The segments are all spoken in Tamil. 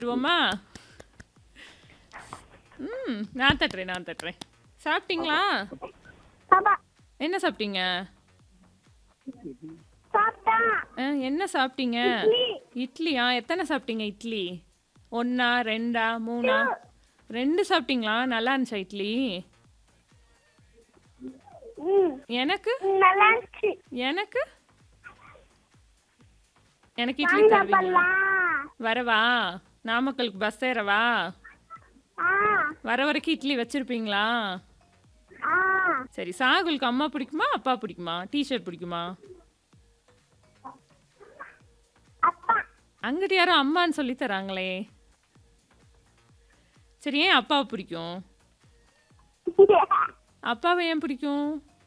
தட்டுவோமா ம் நான் தட்டுறேன் நான் தட்டுறேன் சாப்பிட்டீங்களா பாப்பா என்ன சாப்பிட்டீங்க சாப்பிட்டா ஆ, என்ன சாப்பிட்டீங்க இட்லியா எத்தனை சாப்பிட்டீங்க இட்லி ஒன்றா ரெண்டா மூணா ரெண்டு சாப்பிட்டீங்களா நல்லா இருந்துச்சா இட்லி ம் எனக்கு நல்லா இருந்துச்சு எனக்கு எனக்கு இட்லி தருவீங்களா சாப்பிடலாம் வரவா நாமக்கலுக்கு பஸ் ஏறவா ஆ வர வரைக்கும் இட்லி வச்சிருப்பீங்களா ஆ சரி சாகுலுக்கு அம்மா பிடிக்குமா அப்பா பிடிக்குமா டிஷர்ட் பிடிக்குமா அப்பா அங்கிட்டு யாரும் அம்மான்னு சொல்லி தராங்களே சரி ஏன் அப்பாவை பிடிக்கும் அப்பாவை ஏன் பிடிக்கும்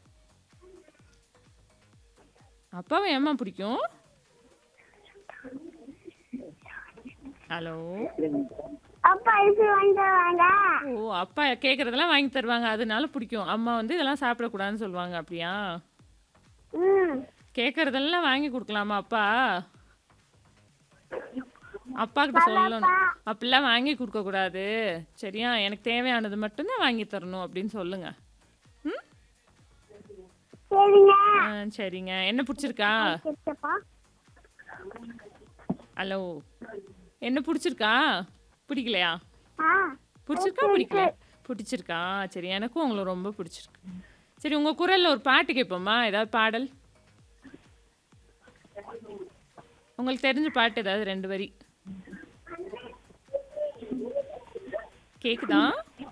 அப்பாவை ஏம்மா பிடிக்கும் ஹலோ அப்பா இது வாங்கி தருவாங்க ஓ அப்பா கேட்குறதெல்லாம் வாங்கி தருவாங்க அதனால பிடிக்கும் அம்மா வந்து இதெல்லாம் சாப்பிடக்கூடாதுன்னு சொல்லுவாங்க அப்படியா ம் கேட்குறதெல்லாம் வாங்கி கொடுக்கலாமா அப்பா அப்பா கிட்ட சொல்லணும் அப்படிலாம் வாங்கி கொடுக்க கூடாது சரியா எனக்கு தேவையானது மட்டும்தான் வாங்கி தரணும் அப்படின்னு சொல்லுங்க ம் சரிங்க ஆ, சரிங்க என்ன பிடிச்சிருக்கா கேட்டப்பா ஹலோ என்ன பிடிச்சிருக்கா பிடிக்கலையா ஆ பிடிச்சிருக்கா பிடிக்கல பிடிச்சிருக்கா சரி எனக்கும் உங்களை ரொம்ப பிடிச்சிருக்கு சரி உங்கள் குரலில் ஒரு பாட்டு கேட்போமா ஏதாவது பாடல் உங்களுக்கு தெரிஞ்ச பாட்டு ஏதாவது ரெண்டு வரி கேக்குதா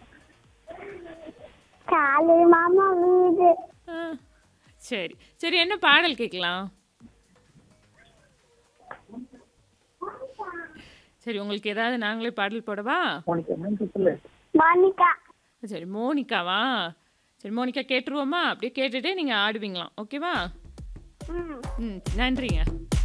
காலு மாமா வீடு ஆ, சரி சரி என்ன பாடல் கேட்கலாம் சரி உங்களுக்கு ஏதாவது நாங்களே பாடல் போடவா மோனிகா சரி மோனிகாவா சரி மோனிகா கேட்டுருவோமா அப்படியே கேட்டுட்டே நீங்கள் ஆடுவீங்களாம் ஓகேவா ம் ம் நன்றிங்க